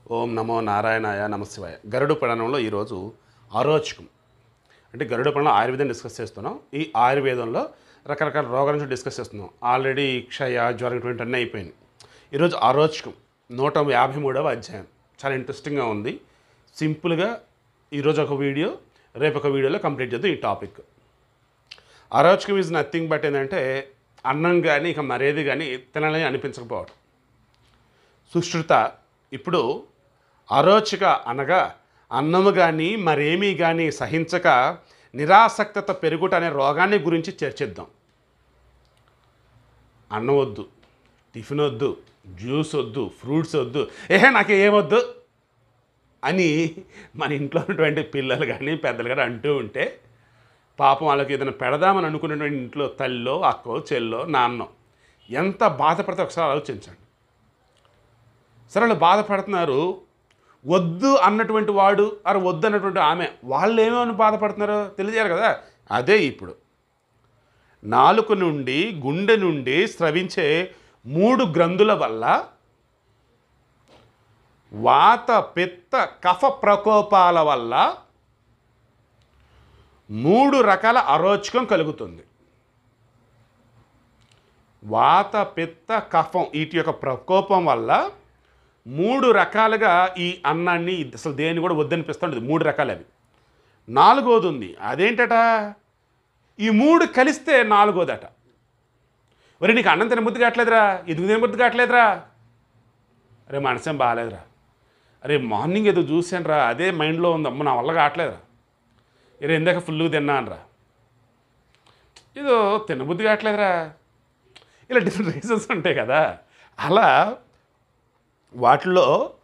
ఓం నమో నారాయణాయ నమశివాయ గరుడు పురాణంలో ఈరోజు ఆరోచకం అంటే గరుడ పురాణంలో ఆయుర్వేదం డిస్కస్ చేస్తున్నాం ఈ ఆయుర్వేదంలో రకరకాల రోగాల నుంచి డిస్కస్ చేస్తున్నాం ఆల్రెడీ క్షయ జ్వరం ఇటువంటి అన్నీ అయిపోయింది ఈరోజు ఆరోచకం నూట యాభై మూడవ అధ్యాయం చాలా ఇంట్రెస్టింగ్గా ఉంది సింపుల్గా ఈరోజు ఒక వీడియో రేపు ఒక వీడియోలో కంప్లీట్ చేద్దాం ఈ టాపిక్ అరోచకం ఈజ్ నథింగ్ బట్ ఏంటంటే అన్నం కానీ ఇక మరేది కానీ తినాలని అనిపించకపోవడం సుశ్రుత ఇప్పుడు అరోచక అనగా అన్నము కానీ మరేమీ కానీ సహించక నిరాసక్తత పెరుగుట అనే రోగాన్ని గురించి చర్చిద్దాం అన్నం వద్దు టిఫిన్ వద్దు జ్యూస్ వద్దు ఫ్రూట్స్ వద్దు ఏహే నాకు ఏమొద్దు అని మన ఇంట్లో ఉన్నటువంటి పిల్లలు కానీ పెద్దలు కానీ అంటూ ఉంటే పాపం వాళ్ళకి ఏదైనా పెడదామని అనుకున్నటువంటి ఇంట్లో తల్లో అక్కో చెల్లో నాన్నో ఎంత బాధపడితే ఒకసారి ఆలోచించండి సరే వాళ్ళు బాధపడుతున్నారు వద్దు అన్నటువంటి వాడు అరే వద్దు అన్నటువంటి ఆమె వాళ్ళు ఏమేమి బాధపడుతున్నారో తెలియజేయాలి కదా అదే ఇప్పుడు నాలుక నుండి గుండె నుండి స్రవించే మూడు గ్రంథుల వల్ల వాత పిత్త కఫ ప్రకోపాల వల్ల మూడు రకాల అరోచకం కలుగుతుంది వాత పిత్త కఫం వీటి యొక్క ప్రకోపం వల్ల మూడు రకాలుగా ఈ అన్నాన్ని అసలు దేన్ని కూడా వద్దనిపిస్తుంటుంది మూడు రకాలు అవి నాలుగోది ఉంది అదేంటట ఈ మూడు కలిస్తే నాలుగోదట మరి నీకు అన్నం తినబుద్ధి కావట్లేదురా ఎదుగు తినబుద్ధి కావట్లేదురా అరే మనసేం బాగాలేదురా అరే మార్నింగ్ ఏదో చూసాను రా అదే మైండ్లో ఉంది అమ్మ నా వల్ల కావట్లేదురా ఇరే ఇందాక ఫుల్గా తిన్నాను రా ఏదో తినబుద్ధి కావట్లేదురా ఇలా డిఫరెంట్ రీజన్స్ ఉంటాయి కదా అలా వాటిలో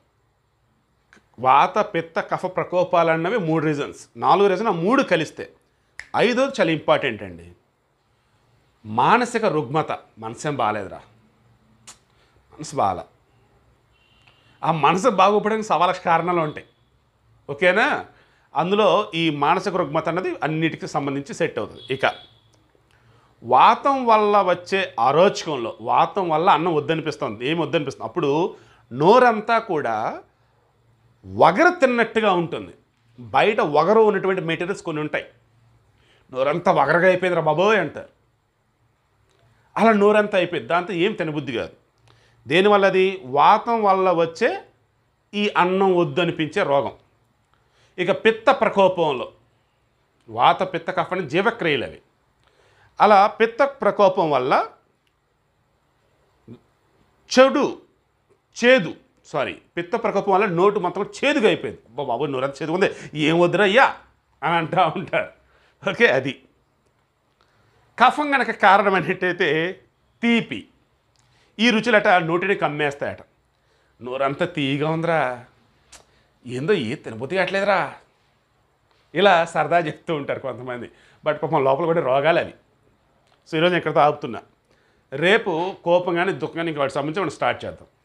వాత పిత్త కఫ ప్రకోపాలు అన్నవి మూడు రీజన్స్ నాలుగు రీజన్ ఆ మూడు కలిస్తే ఐదోది చాలా ఇంపార్టెంట్ అండి మానసిక రుగ్మత మనసేం బాగాలేదురా మనసు బాగా ఆ మనసు బాగుపడడానికి సవా లక్ష కారణాలు ఉంటాయి ఓకేనా అందులో ఈ మానసిక రుగ్మత అన్నది అన్నిటికీ సంబంధించి సెట్ అవుతుంది ఇక వాతం వల్ల వచ్చే అరోచకంలో వాతం వల్ల అన్నం వద్దనిపిస్తుంది ఏమి వద్దనిపిస్తుంది అప్పుడు నోరంతా కూడా వగరు తిన్నట్టుగా ఉంటుంది బయట వగరు ఉన్నటువంటి మెటీరియల్స్ కొన్ని ఉంటాయి నోరంతా వగరగా అయిపోయిందిరా బాబోయ్ అంటారు అలా నోరంతా అయిపోయింది దాంతో ఏం తినబుద్ధి కాదు దేనివల్ల అది వాతం వల్ల వచ్చే ఈ అన్నం వద్దు అనిపించే రోగం ఇక పిత్త ప్రకోపంలో వాత పిత్త కఫని జీవక్రియలు అవి అలా పిత్త ప్రకోపం వల్ల చెడు చేదు సారీ పిత్త ప్రకోపం వల్ల నోటు మొత్తం చేదుగా అయిపోయింది అబ్బా బాబు నోరంత చేదుగా ఉంది ఏం వద్దురా అయ్యా అని అంటూ ఉంటారు ఓకే అది కఫం గనక కారణం అనేటైతే తీపి ఈ రుచులట నోటిని కమ్మేస్తాయట నోరంతా తీయగా ఉందిరా ఏందో ఏ తినబుద్ధి కావట్లేదురా ఇలా సరదా చెప్తూ ఉంటారు కొంతమంది బట్ పాపం లోపల కూడా రోగాలు అవి సో ఈరోజు నేను ఇక్కడితో ఆపుతున్నా రేపు కోపం కానీ దుఃఖం కానీ ఇంకా వాటి సంబంధించి మనం స్టార్ట్ చేద్దాం